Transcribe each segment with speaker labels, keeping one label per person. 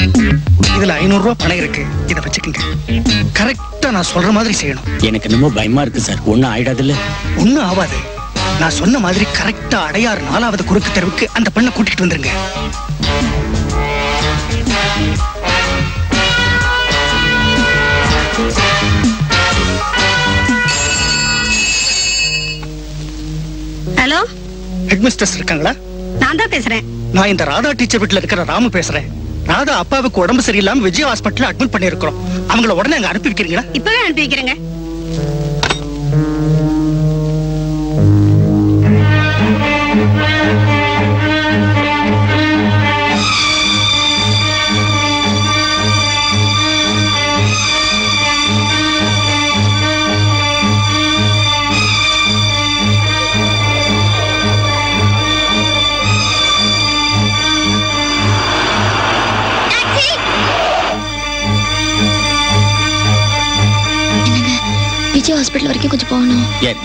Speaker 1: இதுல ஐநூறு ரூபாய் பணம் இருக்கு இத வச்சுக்கோங்க கரெக்டா நான் சொல்ற மாதிரி செய்யணும்
Speaker 2: எனக்கு என்னமோ பயமா இருக்கு சார் ஒண்ணும் ஆயிடாதுல்ல
Speaker 1: ஒண்ணும் ஆகாது நான் சொன்ன மாதிரி கரெக்டா அடையார் நாலாவது குறுக்கு தெருவுக்கு அந்த பெண்ணை கூட்டிட்டு வந்துருங்க
Speaker 3: ஹலோ
Speaker 1: ஹெட் மிஸ்டர்ஸ் இருக்காங்களா
Speaker 3: நான் தான் பேசுறேன்
Speaker 1: நான் இந்த ராதா டீச்சர் வீட்டுல இருக்கிற ராமு பேசுறேன் ராதா அப்பாவுக்கு உடம்பு சரியில்லாம விஜய் ஹாஸ்பிட்டல் அட்மிட் பண்ணிருக்கிறோம் அவங்கள உடனே அங்க அனுப்பி வைக்கிறீங்களா
Speaker 3: இப்பவே அனுப்பி வைக்கிறேங்க
Speaker 4: என்னங்க விஜய் ஹாஸ்பிட்டல் வரைக்கும் கொஞ்சம் போகணும்
Speaker 2: ஏன்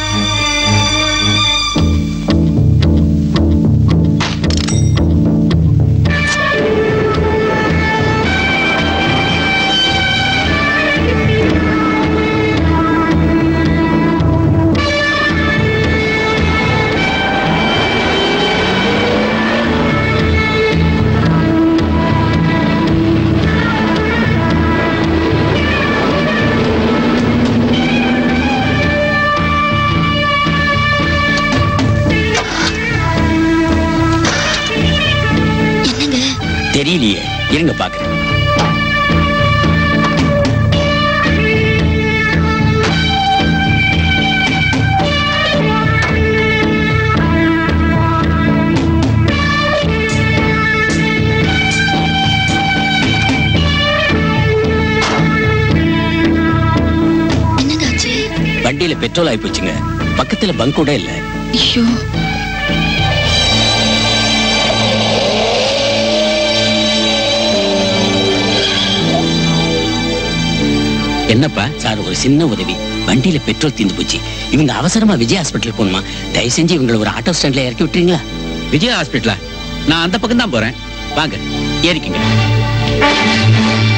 Speaker 4: என்னங்க
Speaker 2: தெரியலையே இருங்க பாக்குறேன்
Speaker 4: என்னங்க ஆச்சு
Speaker 2: வண்டியில பெட்ரோல் ஆயி போச்சுங்க பக்கத்துல பங்க் கூட இல்ல
Speaker 4: ஐயோ
Speaker 2: என்னப்பா சார் ஒரு சின்ன உதவி வண்டியில பெட்ரோல் தீந்து போச்சு இவங்க அவசரமா விஜய் ஹாஸ்பிட்டல் போகணுமா தயவு செஞ்சு இவங்களை ஒரு ஆட்டோ ஸ்டாண்ட்ல இறக்கி விட்டுறீங்களா
Speaker 5: விஜய் ஹாஸ்பிட்டலா நான் அந்த பக்கம் தான் போறேன் வாங்க ஏறிக்குங்க